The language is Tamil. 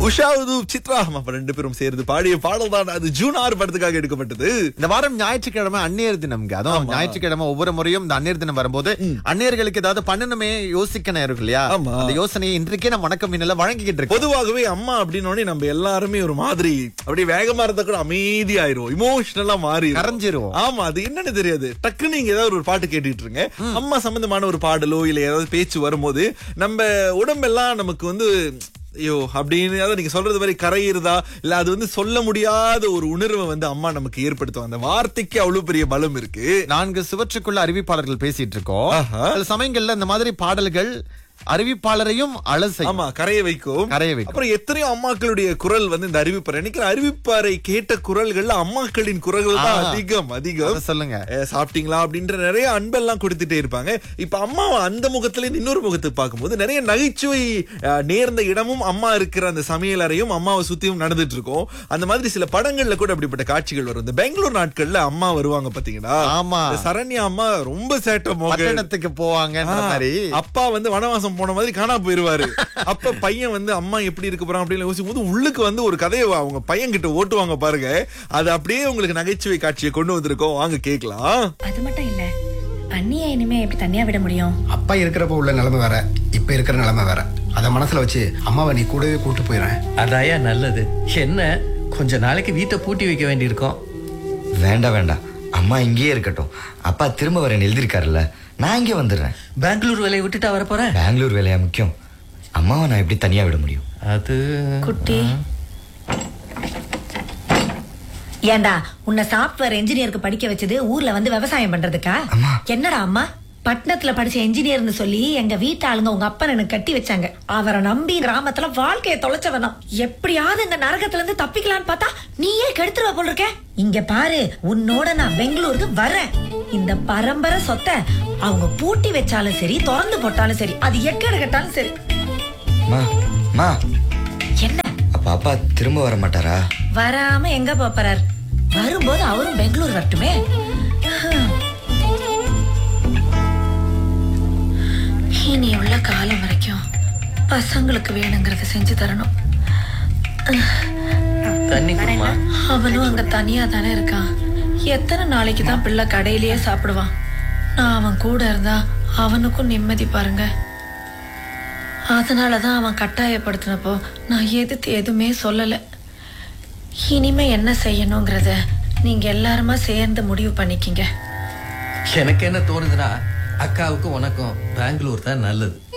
உஷா உதூப் சித்ரா அப்ப ரெண்டு பேரும் சேர்ந்து பாடிய பாடல் தான் அது ஜூன் ஆறு படத்துக்காக எடுக்கப்பட்டது இந்த வாரம் ஞாயிற்றுக்கிழமை அந்நியர் தினம்ங்க அதுவும் ஞாயிற்றுக்கிழமை ஒவ்வொரு முறையும் இந்த அந்நியர் தினம் வரும்போது அந்நியர்களுக்கு ஏதாவது பண்ணணுமே யோசிக்க நேரம் இருக்கு இல்லையா ஆமா. அந்த யோசனையை இன்றைக்கே நம்ம வணக்கம் மின்னல வழங்கிக்கிட்டு இருக்கோம் பொதுவாகவே அம்மா அப்படின்னு நம்ம எல்லாருமே ஒரு மாதிரி அப்படியே வேகமா இருந்தா கூட அமைதியாயிரும் இமோஷனலா மாறி கரைஞ்சிருவோம் ஆமா அது என்னன்னு தெரியாது டக்குன்னு நீங்க ஏதாவது ஒரு பாட்டு கேட்டுட்டு இருங்க அம்மா சம்பந்தமான ஒரு பாடலோ இல்ல ஏதாவது பேச்சு வரும்போது நம்ம உடம்பெல்லாம் நமக்கு வந்து ஐயோ அப்படின்னு அதாவது நீங்க சொல்றது மாதிரி கரையிருதா இல்ல அது வந்து சொல்ல முடியாத ஒரு உணர்வை வந்து அம்மா நமக்கு ஏற்படுத்தும் அந்த வார்த்தைக்கு அவ்வளவு பெரிய பலம் இருக்கு நான்கு சுவற்றுக்குள்ள அறிவிப்பாளர்கள் பேசிட்டு இருக்கோம் ஆஹா. சில சமயங்கள்ல இந்த மாதிரி பாடல்கள் அறிவிப்பாளரையும் அலசை ஆமா கரைய வைக்கும் கரைய வைக்கும். அப்புறம் எத்தனையோ அம்மாக்களுடைய குரல் வந்து இந்த அறிவிப்பார் நினைக்கிற அறிவிப்பாரை கேட்ட குரல்கள்ல அம்மாக்களின் குரல்கள் தான் ஆ. அதிகம் அதிகம் அதை சொல்லுங்க ஏ, சாப்பிட்டீங்களா அப்படின்ற நிறைய அன்பெல்லாம் கொடுத்துட்டே இருப்பாங்க இப்ப அம்மா அந்த முகத்துல இருந்து இன்னொரு முகத்துக்கு பார்க்கும்போது நிறைய நகைச்சுவை அஹ், நேர்ந்த இடமும் அம்மா இருக்கிற அந்த சமையல் அறையும் அம்மாவை சுத்தியும் நடந்துட்டு இருக்கும் அந்த மாதிரி சில படங்கள்ல கூட அப்படிப்பட்ட காட்சிகள் வரும் இந்த பெங்களூர் நாட்கள்ல அம்மா வருவாங்க பாத்தீங்களா ஆமா. இந்த சரண்யா அம்மா ரொம்ப சேட்டை மோக பட்டணத்துக்கு போவாங்கன்ற ஆ, மாதிரி அப்பா வந்து வனவாசம் போன மாதிரி காணா போயிருவாரு அப்ப பையன் வந்து அம்மா எப்படி இருக்க போறான் அப்படின்னு யோசிக்கும் போது உள்ளுக்கு வந்து ஒரு கதையை அவங்க பையன் கிட்ட ஓட்டுவாங்க பாருங்க அது அப்படியே உங்களுக்கு நகைச்சுவை காட்சியை கொண்டு வந்திருக்கோம் வாங்க கேக்கலாம் அது மட்டும் இல்ல அண்ணியை இனிமே எப்படி தனியா விட முடியும் அப்பா இருக்கிறப்ப உள்ள நிலைமை வேற இப்ப இருக்கிற நிலைமை வேற அதை மனசுல வச்சு அம்மாவை நீ கூடவே கூட்டு போயிடுறேன் அதாயா நல்லது என்ன கொஞ்ச நாளைக்கு வீட்டை பூட்டி வைக்க வேண்டியிருக்கோம் வேண்டாம் வேண்டாம் அம்மா இங்கேயே இருக்கட்டும் அப்பா திரும்ப வரேன் எழுதியிருக்காருல்ல நான் இங்கே வந்துடுறேன் பெங்களூர் வேலையை விட்டுட்டா வர போறேன் பெங்களூர் வேலையா முக்கியம் அம்மாவை நான் எப்படி தனியாக விட முடியும் அது குட்டி ஏண்டா உன்னை சாப்ட்வேர் இன்ஜினியருக்கு படிக்க வச்சது ஊர்ல வந்து விவசாயம் பண்றதுக்கா அம்மா. என்னடா அம்மா பட்டணத்துல படிச்ச இன்ஜினியர்னு சொல்லி எங்க வீட்டு ஆளுங்க உங்க அப்பா எனக்கு கட்டி வச்சாங்க அவரை நம்பி கிராமத்துல வாழ்க்கைய தொலைச்சவனம் எப்படியாவது இந்த நரகத்துல இருந்து தப்பிக்கலாம்னு பார்த்தா நீயே கெடுத்துருவ போல் இருக்க இங்க பாரு உன்னோட நான் பெங்களூருக்கு வரேன் இந்த பரம்பரை சொத்தை அவங்க பூட்டி வச்சாலும் சரி திறந்து போட்டாலும் சரி அது எக்கட கட்டாலும் சரி மா மா என்ன அப்பா அப்பா திரும்ப வர மாட்டாரா வராம எங்க போறார் வரும்போது அவரும் பெங்களூர் வரட்டுமே ஹம். இனி உள்ள காலம் வரைக்கும் பசங்களுக்கு வேணுங்கிறத செஞ்சு தரணும் தண்ணி குடுமா அவனும் அங்க தனியா தானே இருக்கான் எத்தனை நாளைக்கு தான் பிள்ளை கடையிலேயே சாப்பிடுவான் நான் அவன் கூட இருந்தா அவனுக்கும் நிம்மதி பாருங்க அதனாலதான் அவன் கட்டாயப்படுத்தினப்போ நான் எதிர்த்து எதுவுமே சொல்லல இனிமே என்ன செய்யணுங்கிறத நீங்க எல்லாருமா சேர்ந்து முடிவு பண்ணிக்கிங்க எனக்கு என்ன தோணுதுன்னா அக்காவுக்கும் உனக்கும் பெங்களூர் தான் நல்லது